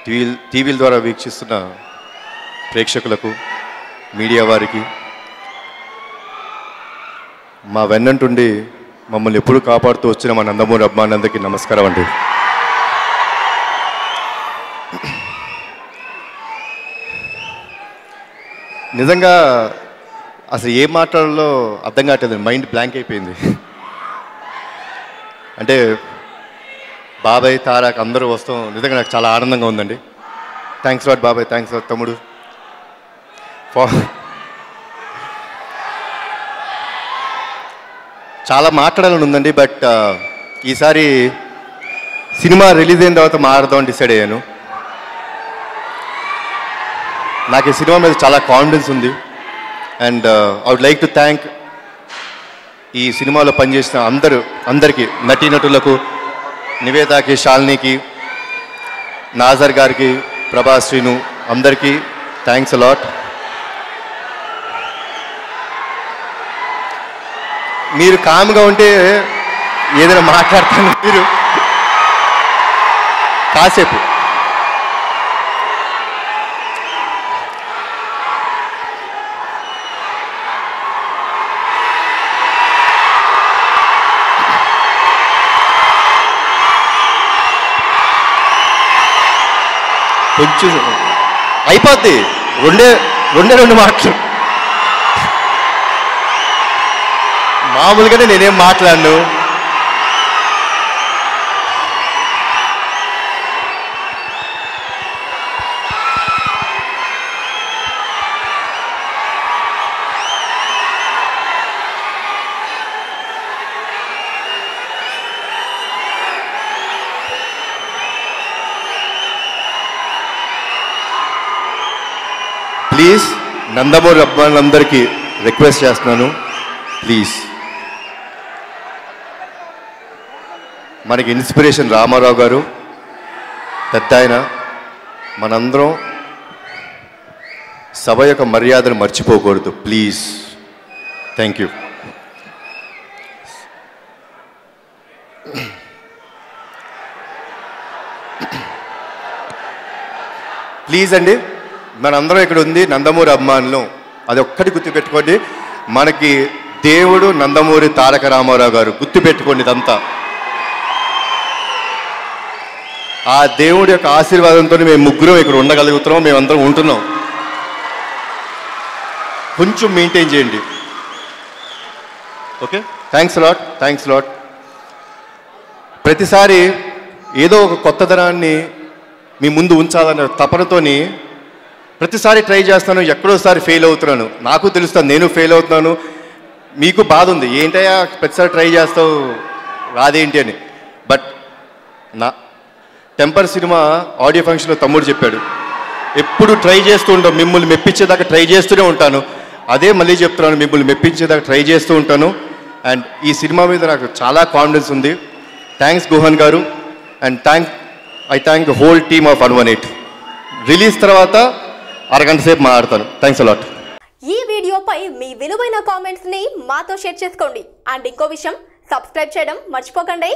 TV టీవీల ద్వారా వీక్షిస్తున్న ప్రేక్షకులకు మీడియా వారికి మా వెన్నంటుండి మమ్మల్ని ఎప్పుడు కాపాడుతూ వచ్చిన మా నందమూరి అభిమానులందరికీ నమస్కారం అండి నిజంగా అసలు ఏం మాట్లాడాలో అర్థం కావట్లేదు మైండ్ బ్లాంక్ అయిపోయింది అంటే బాబాయ్ తారాక్ అందరూ వస్తాం నిజంగా నాకు చాలా ఆనందంగా ఉందండి థ్యాంక్స్ లాట్ బాబాయ్ థ్యాంక్స్ లాట్ తమ్ముడు ఫా- చాలా మాట్లాడాలని ఉందండి బట్ ఈసారి సినిమా రిలీజ్ అయిన తర్వాత మాట్లాడదామని డిసైడ్ అయ్యాను నాకు ఈ సినిమా మీద చాలా కాన్ఫిడెన్స్ ఉంది and I would like to thank ఈ సినిమాలో పనిచేసిన అందరూ అందరికీ నటీనటులకు నివేదాకి శాలినికి నాజర్ గారికి ప్రభాస్ శ్రీను అందరికీ థ్యాంక్స్ అలాట్ మీరు కామ్గా ఉంటే ఏదైనా మాట్లాడతాను మీరు కాసేపు కొంచెం అయిపోద్ది రెండే రెండే రెండు మాటలు మామూలుగానే నేనేం మాట్లాడను ప్లీజ్ నందమూరి అభిమానులందరికీ రిక్వెస్ట్ చేస్తున్నాను ప్లీజ్ మనకి ఇన్స్పిరేషన్ రామారావు గారు పెద్ద ఆయన మనందరం సభ యొక్క మర్యాదను మర్చిపోకూడదు ప్లీజ్ థ్యాంక్ యూ ప్లీజ్ అండి మనందరం ఇక్కడ ఉంది నందమూరి అభిమానులు అది ఒక్కటి గుర్తుపెట్టుకోండి మనకి దేవుడు నందమూరి తారక రామారావు గారు గుర్తుపెట్టుకోండి ఇదంతా ఆ దేవుడి యొక్క ఆశీర్వాదంతో మేము ముగ్గురం ఇక్కడ ఉండగలుగుతున్నాం మేమందరం ఉంటున్నాం కొంచెం మెయింటైన్ చేయండి okay thanks lot thanks lot ప్రతిసారి ఏదో ఒక కొత్తదనాన్ని మీ ముందు ఉంచాలన్న తపనతోని ప్రతిసారి ట్రై చేస్తాను ఎక్కడోసారి ఫెయిల్ అవుతున్నాను నాకు తెలుస్తాను నేను ఫెయిల్ అవుతున్నాను మీకు బాధ ఉంది ఏంటయ్యా ప్రతిసారి ట్రై చేస్తావు రాదేంటి అని బట్ నా టెంపర్ సినిమా ఆడియో ఫంక్షన్లో తమ్ముడు చెప్పాడు ఎప్పుడు ట్రై చేస్తూ ఉంటాం మిమ్మల్ని మెప్పించేదాకా ట్రై చేస్తూనే ఉంటాను అదే మళ్ళీ చెప్తున్నాను మిమ్మల్ని మెప్పించేదాకా ట్రై చేస్తూ ఉంటాను అండ్ ఈ సినిమా మీద నాకు చాలా కాన్ఫిడెన్స్ ఉంది thanks Guhan garu and thank I thank the whole team of one one eight release తర్వాత అరగంట సేపు మాట్లాడతాను థ్యాంక్స్ అలాట్ ఈ వీడియోపై మీ విలువైన కామెంట్స్ ని మాతో షేర్ చేసుకోండి అండ్ ఇంకో విషయం సబ్స్క్రైబ్ చేయడం మర్చిపోకండి